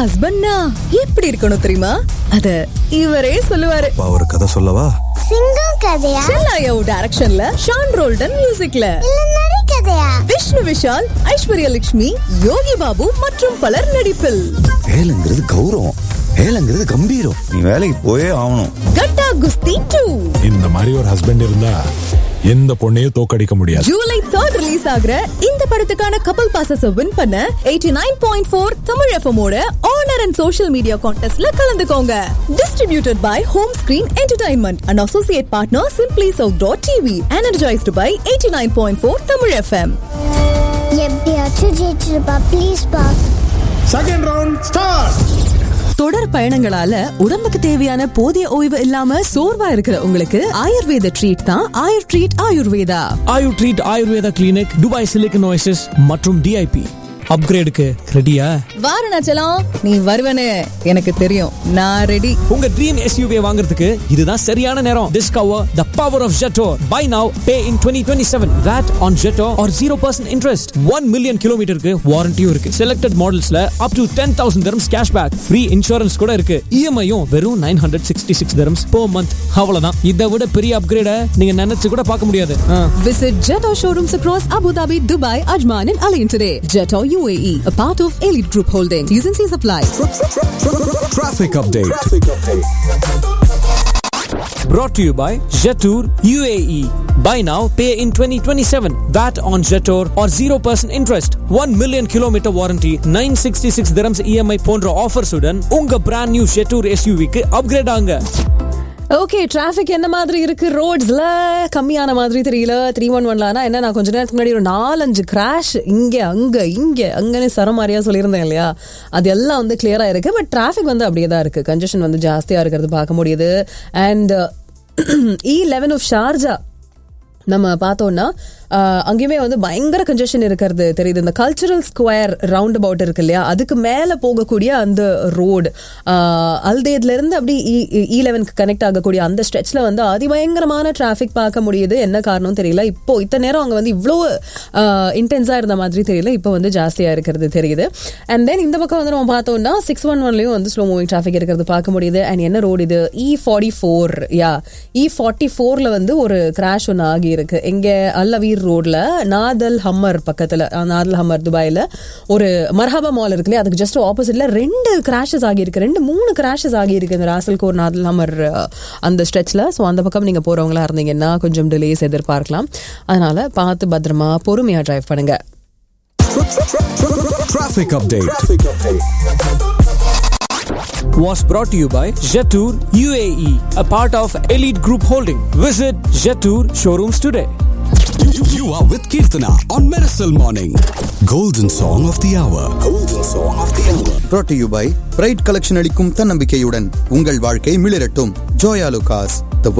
ஹஸ்பண்ட்னா எப்படி இருக்கணும் தெரியுமா அத இவரே சொல்லுவாரு அப்பா ஒரு கதை சொல்லவா சிங்கம் கதையா செல்லாயாவு டைரக்ஷன்ல ஷான் ரோல்டன் மியூசிக்ல இல்ல நரி கதையா விஷ்ணு விஷால் ஐஸ்வர்யா லட்சுமி யோகி பாபு மற்றும் பலர் நடிப்பில் வேலைங்கிறது கௌரவம் வேலைங்கிறது கம்பீரம் நீ வேலைக்கு போயே ஆகணும் கட்டா குஸ்தி டூ இந்த மாதிரி ஒரு ஹஸ்பண்ட் இருந்தா எந்த பொண்ணையும் தோக்கடிக்க முடியாது ஜூலை தேர்ட் ரிலீஸ் ஆகுற இந்த படத்துக்கான கப்பல் பாசஸ் வின் பண்ண eighty nine point four Tamil எஃப்எமோட ஆனர் அண்ட் சோஷியல் மீடியா கான்டெஸ்ட்ல கலந்துக்கோங்க distributed by Home Screen Entertainment and associate partner Simply South dot TV energised by eighty nine point four Tamil FM எப்படியாச்சும் ஜெயிச்சிருப்பா please பா second round start தொடர் பயணங்களால உடம்புக்கு தேவையான போதிய ஓய்வு இல்லாம சோர்வா இருக்கிற உங்களுக்கு ஆயுர்வேத ட்ரீட் தான் Ayur treat Ayurveda Ayur treat Ayurveda clinic Dubai Silicon Oasis மற்றும் டிஐபி அப்கிரேடுக்கு ரெடியா வாரணாச்சலம் நீ வருவனு எனக்கு தெரியும் நான் ரெடி உங்க ட்ரீம் எஸ்யூவி வாங்குறதுக்கு இதுதான் சரியான நேரம் discover the power of Jetto buy now pay in 2027 what on Jetto are 0% interest 1 million கிலோமீட்டருக்கு வாரண்டியும் இருக்கு செலக்டட் மாடல்ஸ்ல up to 10000 dirhams cashback free insurance கூட இருக்கு இஎம்ஐயும் வெறும் 966 dirhams per month அவ்வளவுதான் இதை விட பெரிய அப்கிரேட நீங்க நினைச்சு கூட பார்க்க முடியாது ஆ. Visit Jetto showrooms across Abu Dhabi, Dubai, Ajman and Alain today. Jetto UAE, a part of Elite Group Holding. T's and C's apply. Traffic update Brought to you by Jetour UAE. Buy now, pay in 2027. VAT on Jetour or 0% interest. 1 million kilometer warranty. 966 dirhams EMI போன்ற offers உடன் உங்க brand new Jetour SUV க்கு upgrade ஆங்க okay traffic என்ன மாதிரி இருக்கு ரோட்ஸ்ல கம்மியான மாதிரி தெரியல த்ரீ ஒன் ஒன்லானா என்ன நான் கொஞ்ச நேரத்துக்கு முன்னாடி ஒரு நாலஞ்சு கிராஷ் இங்க அங்க இங்க அங்கன்னு சரமாரியா சொல்லியிருந்தேன் இல்லையா அது எல்லாம் வந்து கிளியரா இருக்கு பட் டிராஃபிக் வந்து அப்படியே தான் இருக்கு கன்ஜெஷன் வந்து ஜாஸ்தியா இருக்கிறது பார்க்க முடியுது and E eleven of Sharjah நம்ம பார்த்தோம்னா ஆஹ், அங்கேயுமே வந்து பயங்கர கன்ஜெஷன் இருக்கிறது தெரியுது இந்த கல்ச்சுரல் ஸ்கொயர் ரவுண்ட் அபவுட் இருக்கு இல்லையா அதுக்கு மேலே போகக்கூடிய அந்த ரோடு அல்தேத்ல இருந்து அப்படி இ லெவனுக்கு கனெக்ட் ஆகக்கூடிய அந்த ஸ்ட்ரெச்ல வந்து அதிபயங்கரமான டிராஃபிக் பார்க்க முடியுது என்ன காரணம் தெரியல இப்போ இத்தனை நேரம் அங்கே வந்து இவ்வளோ இன்டென்ஸாக இருந்த மாதிரி தெரியல இப்போ வந்து ஜாஸ்தியாக இருக்கிறது தெரியுது அண்ட் தென் இந்த பக்கம் வந்து நம்ம பார்த்தோம்னா சிக்ஸ் ஒன் ஒன்லையும் வந்து ஸ்லோ மூவிங் டிராஃபிக் இருக்கிறது பார்க்க முடியுது அண்ட் என்ன ரோடு இது இ ஃபார்ட்டி ஃபோர் யா இ ஃபார்ட்டி ஃபோரில் வந்து ஒரு கிராஷ் ஒன்று ஆகியிருக்கு எங்கே அல்லவீர் ரோட்ல நாதல் ஹம்மர் பக்கத்தில் நாதல் ஹம்மர் துபாயில் ஒரு மர்ஹபா மால் இருக்கு இல்லையா அதுக்கு ஜஸ்ட் ஆப்போசிட்ல ரெண்டு கிராஷஸ் ஆகியிருக்கு ரெண்டு மூணு கிராஷஸ் ஆகியிருக்கு இந்த ராசல்கோர் நாதல் ஹம்மர் அஹ், அந்த ஸ்ட்ரெச்சில் ஸோ அந்த பக்கம் நீங்கள் போகிறவங்களா இருந்தீங்கன்னா கொஞ்சம் டிலேஸ் எதிர்பார்க்கலாம் அதனால பார்த்து பத்திரமா பொறுமையாக டிரைவ் பண்ணுங்க traffic update was brought to you by Jetour UAE, a part of Elite Group Holding. Visit Jetour showrooms today. You are with Kirtana on Miracle Morning. Golden song of the hour. Golden song of the hour. brought to you by bride collection அளிக்கும் தன்னம்பிக்கையுடன் உங்கள் வாழ்க்கை மிளிரட்டும் ஜோயா லுகாஸ்